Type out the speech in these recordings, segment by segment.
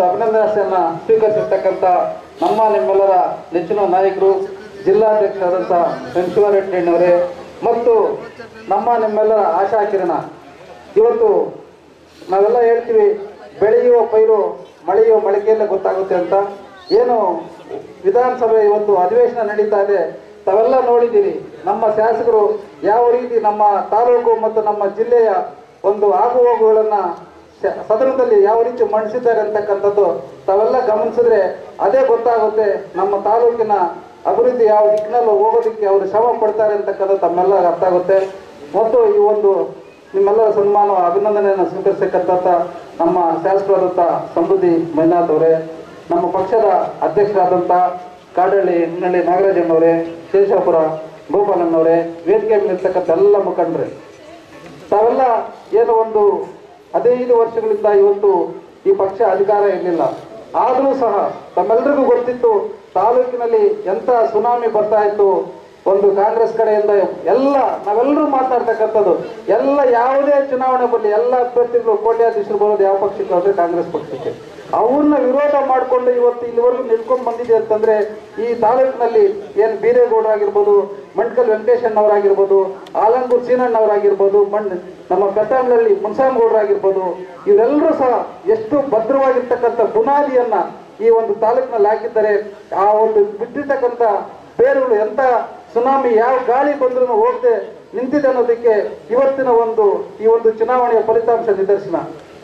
ಒಂದು ಅಭಿನಂದನೆಯನ್ನ ಸ್ವೀಕರಿಸಿರ್ತಕ್ಕಂಥ ನಮ್ಮ ನಿಮ್ಮೆಲ್ಲರ ನೆಚ್ಚಿನ ನಾಯಕರು ಜಿಲ್ಲಾಧ್ಯಕ್ಷರಾದಂಥ ಎನ್ ಶಿವರೆಡ್ಡಿಯವರೇ ಮತ್ತು ನಮ್ಮ ನಿಮ್ಮೆಲ್ಲರ ಆಶಾ ಕಿರಣ ಇವತ್ತು ನಾವೆಲ್ಲ ಹೇಳ್ತೀವಿ ಬೆಳೆಯುವ ಪೈರು ಮಳೆಯುವ ಮಳಿಗೆಯಲ್ಲೇ ಗೊತ್ತಾಗುತ್ತೆ ಅಂತ ಏನು ವಿಧಾನಸಭೆ ಇವತ್ತು ಅಧಿವೇಶನ ನಡೀತಾ ಇದೆ ತಾವೆಲ್ಲ ನೋಡಿದ್ದೀರಿ ನಮ್ಮ ಶಾಸಕರು ಯಾವ ರೀತಿ ನಮ್ಮ ತಾಲೂಕು ಮತ್ತು ನಮ್ಮ ಜಿಲ್ಲೆಯ ಒಂದು ಆಗುಹೋಗುಗಳನ್ನ ಶ- ಸದನದಲ್ಲಿ ಯಾವ ರೀತಿ ಮಂಡಿಸಿದ್ದಾರೆ ಅಂತಕ್ಕಂಥದ್ದು ತಾವೆಲ್ಲ ಗಮನಿಸಿದ್ರೆ ಅದೇ ಗೊತ್ತಾಗುತ್ತೆ ನಮ್ಮ ತಾಲೂಕಿನ ಅಭಿವೃದ್ಧಿ ಯಾವ ದಿಕ್ಕಿನಲ್ಲಿ ಹೋಗೋದಕ್ಕೆ ಅವರು ಶ್ರಮ ಪಡ್ತಾರೆ ಅಂತಕ್ಕಂಥದ್ದು ತಮ್ಮೆಲ್ಲ ಅರ್ಥ ಆಗುತ್ತೆ ಮತ್ತು ಈ ಒಂದು ನಿಮ್ಮೆಲ್ಲರ ಸನ್ಮಾನ ಅಭಿನಂದನೆಯನ್ನು ಸ್ವೀಕರಿಸತಕ್ಕಂಥ ನಮ್ಮ ಶಾಸಕರಾದಂಥ ಸಮೃದ್ಧಿ ಮಂಜುನಾಥ್ ಅವರೇ ನಮ್ಮ ಪಕ್ಷದ ಅಧ್ಯಕ್ಷರಾದಂಥ ಕಾಡಳ್ಳಿ ಹಿನ್ನಳ್ಳಿ ನಾಗರಾಜಣ್ಣವರೇ ಶೇಷಾಪುರ ಗೋಪಾಲಣ್ಣವರೇ ವೇದಿಕೆ ಮೇಲಿರ್ತಕ್ಕಂಥ ಎಲ್ಲ ಮುಖಂಡರೇ ತಾವೆಲ್ಲ ಏನು ಒಂದು ಹದಿನೈದು ವರ್ಷಗಳಿಂದ ಇವತ್ತು ಈ ಪಕ್ಷ ಅಧಿಕಾರ ಇರಲಿಲ್ಲ ಆದರೂ ಸಹ ತಮ್ಮೆಲ್ಲರಿಗೂ ಗೊತ್ತಿತ್ತು ತಾಲೂಕಿನಲ್ಲಿ ಎಂಥ ಸುನಾಮಿ ಬರ್ತಾ ಇತ್ತು ಒಂದು ಕಾಂಗ್ರೆಸ್ ಕಡೆಯಿಂದ ಎಲ್ಲ ನಾವೆಲ್ಲರೂ ಮಾತಾಡ್ತಕ್ಕಂಥದ್ದು ಎಲ್ಲ ಯಾವುದೇ ಚುನಾವಣೆ ಬರಲಿ ಎಲ್ಲ ಅಭ್ಯರ್ಥಿಗಳು ಕೋಟ್ಯಾಧೀಶರು ಬರೋದು ಯಾವ ಪಕ್ಷಕ್ಕೆ ಅಂದ್ರೆ ಕಾಂಗ್ರೆಸ್ ಪಕ್ಷಕ್ಕೆ ಅವ್ರನ್ನ ವಿರೋಧ ಮಾಡಿಕೊಂಡು ಇವತ್ತು ಇಲ್ಲಿವರೆಗೂ ನಿಲ್ಕೊಂಡು ಬಂದಿದೆ ಅಂತಂದ್ರೆ ಈ ತಾಲೂಕಿನಲ್ಲಿ ಏನು ಬೀರೇಗೌಡರಾಗಿರ್ಬೋದು ಮಂಡ್ಕಲ್ ವೆಂಕಟೇಶಣ್ಣವರಾಗಿರ್ಬೋದು ಆಲಂಗೂರ್ ಸೀನಣ್ಣವರಾಗಿರ್ಬೋದು ಮಂಡ್ ನಮ್ಮ ಕತ್ತಂಗಳಲ್ಲಿ ಮುನ್ಸಾಮಗೌಡರಾಗಿರ್ಬೋದು ಇವರೆಲ್ಲರೂ ಸಹ ಎಷ್ಟು ಭದ್ರವಾಗಿರ್ತಕ್ಕಂಥ ಬುನಾದಿಯನ್ನ ಈ ಒಂದು ತಾಲೂಕಿನಲ್ಲಿ ಹಾಕಿದ್ದಾರೆ ಆ ಒಂದು ಬಿಟ್ಟಿರ್ತಕ್ಕಂಥ ಬೇರುಗಳು ಎಂತ ಸುನಾಮಿ ಯಾವ ಗಾಳಿ ಬಂದ್ರೂ ಹೋಗದೆ ನಿಂತಿದೆ ಅನ್ನೋದಕ್ಕೆ ಇವತ್ತಿನ ಒಂದು ಈ ಒಂದು ಚುನಾವಣೆಯ ಫಲಿತಾಂಶ ನಿದರ್ಶನ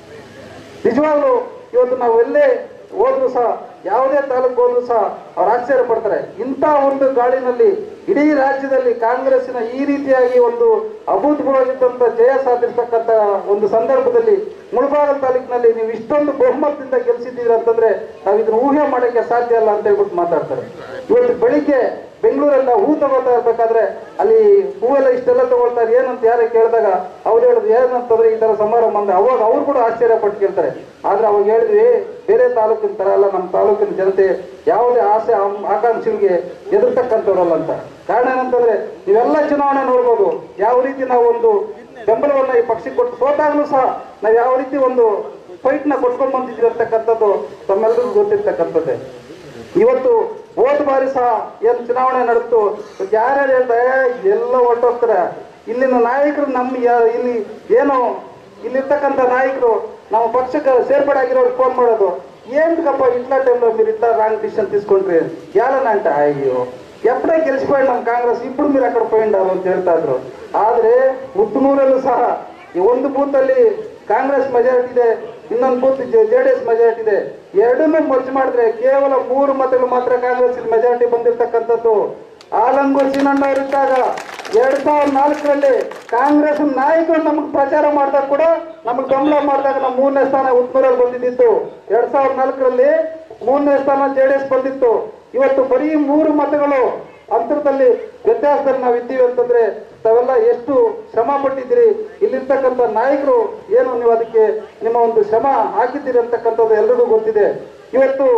ನಿಜವಾಗ್ಲೂ ಇವತ್ತು ನಾವು ಎಲ್ಲೇ ಹೋದ್ರು ಸಹ ಯಾವುದೇ ತಾಲೂಕು ಹೋದ್ರು ಸಹ ಅವ್ರು ಆಶ್ಚರ್ಯ ಪಡ್ತಾರೆ ಇಂಥ ಒಂದು ಗಾಳಿನಲ್ಲಿ ಇಡೀ ರಾಜ್ಯದಲ್ಲಿ ಕಾಂಗ್ರೆಸ್ಸಿನ ಈ ರೀತಿಯಾಗಿ ಒಂದು ಅಭೂತಪೂರ್ವವಾಗಿದ್ದಂಥ ಜಯ ಸಾಧಿಸ್ತಕ್ಕಂಥ ಒಂದು ಸಂದರ್ಭದಲ್ಲಿ ಮುಳಬಾಗಲ್ ತಾಲೂಕಿನಲ್ಲಿ ನೀವು ಇಷ್ಟೊಂದು ಬಹುಮತದಿಂದ ಗೆಲ್ಸಿದ್ದೀರ ಅಂತಂದ್ರೆ ನಾವು ಇದನ್ನ ಊಹೆ ಮಾಡೋಕ್ಕೆ ಸಾಧ್ಯ ಅಲ್ಲ ಅಂತ ಹೇಳ್ಬಿಟ್ಟು ಮಾತಾಡ್ತಾರೆ ಇವತ್ತು ಬೆಳಿಗ್ಗೆ ಬೆಂಗಳೂರೆಲ್ಲ ಹೂ ತಗೋತಾ ಇರ್ಬೇಕಾದ್ರೆ ಅಲ್ಲಿ ಹೂವೆಲ್ಲ ಇಷ್ಟೆಲ್ಲ ತಗೊಳ್ತಾರೆ ಏನಂತ ಯಾರೇ ಕೇಳಿದಾಗ ಅವ್ರು ಹೇಳುದು ಏನಂತಂದ್ರೆ ಈ ತರ ಸಮಾರಂಭ ಅಂದ್ರೆ ಅವಾಗ ಅವ್ರು ಕೂಡ ಆಶ್ಚರ್ಯ ಪಟ್ಟು ಕೇಳ್ತಾರೆ ಆದ್ರೆ ಅವಾಗ ಹೇಳಿದ್ವಿ ಬೇರೆ ತಾಲೂಕಿನ ತರ ಅಲ್ಲ ನಮ್ಮ ತಾಲೂಕಿನ ಜನತೆ ಯಾವುದೇ ಆಸೆ ಆಮ್- ಆಕಾಂಕ್ಷೆಗಳಿಗೆ ಎದುರ್ತಕ್ಕಂಥವ್ರಲ್ಲ ಅಂತ ಕಾರಣ ಏನಂತಂದ್ರೆ ನೀವೆಲ್ಲ ಚುನಾವಣೆ ನೋಡ್ಬೋದು ಯಾವ ರೀತಿ ನಾವು ಒಂದು ಬೆಂಬಲವನ್ನ ಈ ಪಕ್ಷಕ್ಕೆ ಕೊಟ್ಟು ಸೋತಾಗ್ಲೂ ಸಹ ನಾವು ಯಾವ ರೀತಿ ಒಂದು ಫೈಟ್ ನ ಕೊಟ್ಕೊಂಡ್ ಬಂದಿದ್ವಿ ಅಂತಕ್ಕಂಥದ್ದು ತಮ್ಮೆಲ್ಲರಿಗೂ ಗೊತ್ತಿರ್ತಕ್ಕಂಥದ್ದೇ ಇವತ್ತು ಹೋದ ಬಾರಿ ಸಹ ಏನ್ ಚುನಾವಣೆ ನಡೆದು ಯಾರ್ಯಾರು ಹೇಳ್ತಾರೆ ಎಲ್ಲ ಹೊರಟೋಗ್ತಾರೆ ಇಲ್ಲಿನ ನಾಯಕರು ನಮ್ಮ ಯಾ- ಇಲ್ಲಿ ಏನು ಇಲ್ಲಿರ್ತಕ್ಕಂಥ ನಾಯಕರು ನಮ್ಮ ಪಕ್ಷಕ್ಕೆ ಸೇರ್ಪಡೆ ಆಗಿರೋರು ಫೋನ್ ಮಾಡೋದು ఏంటికప్ప ఇట్లా టైంలో మీరు ఇట్లా రాంగ్ డిసిషన్ తీసుకుంటారు ఏలనంట అయ్యో ఎప్పుడే గెలిచిపోయాడు ನಮ್ಮ ಕಾಂಗ್ರೆಸ್ ఇప్పుడు మీరు అక్కడ పోయిండారు ಅಂತ ಹೇಳ್ತಾ ಇದ್ರು ಆದ್ರೆ ಮುತ್ತನೂರಲ್ಲೂ ಸಹ ಈ ಒಂದು ಬೂತ್ ಅಲ್ಲಿ ಕಾಂಗ್ರೆಸ್ ಮೆಜಾರಿಟಿ ಇದೆ ಇನ್ನೊಂದು booth J D S majority ಇದೆ ಎರಡನ್ನೂ ಮರ್ಜ್ ಮಾಡಿದ್ರೆ ಕೇವಲ ಮೂರು ಮತಗಳು ಮಾತ್ರ ಕಾಂಗ್ರೆಸ್ ಮೆಜಾರಿಟಿ ಬಂದಿರತಕ್ಕಂಥದ್ದು ಆಲಂಗೂರ್ ಸೀನಣ್ಣವ್ರು ಇದ್ದಾಗ ಎರಡ್ ಸಾವಿರದ ನಾಲ್ಕರಲ್ಲಿ ಕಾಂಗ್ರೆಸ್ ನಾಯಕರು ನಮಗೆ ಪ್ರಚಾರ ಮಾಡಿದಾಗ ಕೂಡ ನಮಗೆ ಬೆಂಬಲ ಮಾಡಿದಾಗ ನಾವು ಮೂರನೇ ಸ್ಥಾನ ಉತ್ಮೂರಲ್ಲಿ ಬಂದಿದ್ದಿತ್ತು ಎರಡ್ ಸಾವಿರದ ನಾಲ್ಕರಲ್ಲಿ ಮೂರನೇ ಸ್ಥಾನ ಜೆ ಡಿ ಎಸ್ ಬಂದಿತ್ತು ಇವತ್ತು ಬರೀ ಮೂರು ಮತಗಳು ಅಂತರದಲ್ಲಿ ವ್ಯತ್ಯಾಸದಲ್ಲಿ ನಾವು ಇದ್ದೀವಿ ಅಂತಂದ್ರೆ ತಾವೆಲ್ಲ ಎಷ್ಟು ಶ್ರಮ ಪಟ್ಟಿದ್ದೀರಿ ಇಲ್ಲಿರ್ತಕ್ಕಂಥ ನಾಯಕರು ಏನು ನೀವು ಅದಕ್ಕೆ ನಿಮ್ಮ ಒಂದು ಶ್ರಮ ಹಾಕಿದ್ದೀರಿ ಅಂತಕ್ಕಂಥದ್ದು ಎಲ್ರಿಗೂ ಗೊತ್ತಿದೆ ಇವತ್ತು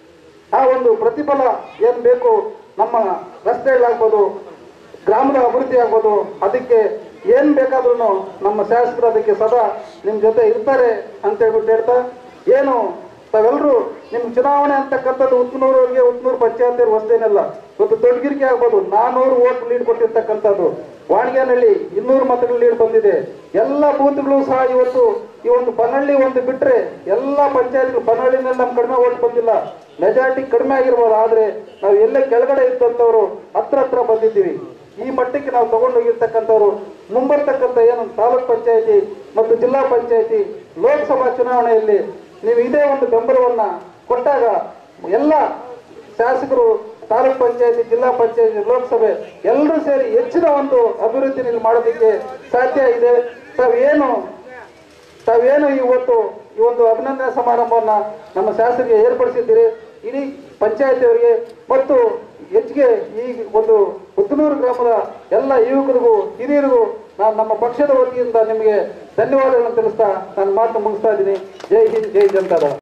ಆ ಒಂದು ಪ್ರತಿಫಲ ಏನ್ ಬೇಕು ನಮ್ಮ ರಸ್ತೆಗಳಾಗ್ಬೋದು ಗ್ರಾಮದ ಅಭಿವೃದ್ಧಿ ಆಗ್ಬೋದು ಅದಕ್ಕೆ ಏನ್ ಬೇಕಾದ್ರೂ ನಮ್ಮ ಶಾಸಕರು ಅದಕ್ಕೆ ಸದಾ ನಿಮ್ ಜೊತೆ ಇರ್ತಾರೆ ಅಂತ ಹೇಳ್ಬಿಟ್ಟು ಹೇಳ್ತಾ ಏನು ತಾವೆಲ್ಲರೂ ನಿಮ್ ಚುನಾವಣೆ ಅಂತಕ್ಕಂಥದ್ದು ಉತ್ನೂರವರಿಗೆ ಉತ್ನೂರು ಪಂಚಾಯತ್ ಹೊಸದೇನಲ್ಲ ಇವತ್ತು ದೊಡ್ಡಗಿರಿಕೆ ಆಗ್ಬೋದು ನಾನೂರು ಓಟ್ ಲೀಡ್ ಕೊಟ್ಟಿರ್ತಕ್ಕಂಥದ್ದು ವಾಣಿಗೆನಹಳ್ಳಿ ಇನ್ನೂರು ಮತಗಳ ಲೀಡ್ ಬಂದಿದೆ ಎಲ್ಲ ಬೂತ್ಗಳು ಸಹ ಇವತ್ತು ಈ ಒಂದು ಬನಹಳ್ಳಿ ಒಂದು ಬಿಟ್ರೆ ಎಲ್ಲ ಪಂಚಾಯತ್ಗಳು ಬನಹಳ್ಳಿನಲ್ಲಿ ನಮ್ ಕಡಿಮೆ ಓಟ್ ಬಂದಿಲ್ಲ ಮೆಜಾರಿಟಿ ಕಡಿಮೆ ಆಗಿರ್ಬೋದು ಆದ್ರೆ ನಾವು ಎಲ್ಲೇ ಕೆಳಗಡೆ ಇದ್ದಂಥವ್ರು ಹತ್ರ ಹತ್ರ ಬಂದಿದ್ದೀವಿ ಈ ಮಟ್ಟಕ್ಕೆ ನಾವು ತಗೊಂಡೋಗಿರ್ತಕ್ಕಂಥವ್ರು ಮುಂಬರ್ತಕ್ಕಂಥ ಏನು ತಾಲೂಕ್ ಪಂಚಾಯತಿ ಮತ್ತು ಜಿಲ್ಲಾ ಪಂಚಾಯತಿ ಲೋಕಸಭಾ ಚುನಾವಣೆಯಲ್ಲಿ ನೀವು ಇದೇ ಒಂದು ಬೆಂಬಲವನ್ನ ಕೊಟ್ಟಾಗ ಎಲ್ಲ ಶಾಸಕರು ತಾಲೂಕ್ ಪಂಚಾಯತಿ ಜಿಲ್ಲಾ ಪಂಚಾಯತಿ ಲೋಕಸಭೆ ಎಲ್ಲರೂ ಸೇರಿ ಹೆಚ್ಚಿನ ಒಂದು ಅಭಿವೃದ್ಧಿ ಇಲ್ಲಿ ಮಾಡೋದಕ್ಕೆ ಸಾಧ್ಯ ಇದೆ ತಾವೇನು ತಾವೇನು ಇವತ್ತು ಈ ಒಂದು ಅಭಿನಂದನೆ ಸಮಾರಂಭವನ್ನ ನಮ್ಮ ಶಾಸಕರಿಗೆ ಏರ್ಪಡಿಸಿದ್ದೀರಿ ಇಡೀ ಪಂಚಾಯತಿಯವರಿಗೆ ಮತ್ತು ಹೆಚ್ಚಿಗೆ ಈ ಒಂದು ಉತ್ತನೂರು ಗ್ರಾಮದ ಎಲ್ಲ ಯುವಕರಿಗೂ ಹಿರಿಯರಿಗೂ ನಾನು ನಮ್ಮ ಪಕ್ಷದ ವತಿಯಿಂದ ನಿಮಗೆ ಧನ್ಯವಾದಗಳನ್ನು ತಿಳಿಸ್ತಾ ನಾನು ಮಾತು ಮುಗಿಸ್ತಾ ಇದ್ದೀನಿ ಜೈ ಹಿಂದ್ ಜೈ ಜನತಾದಳ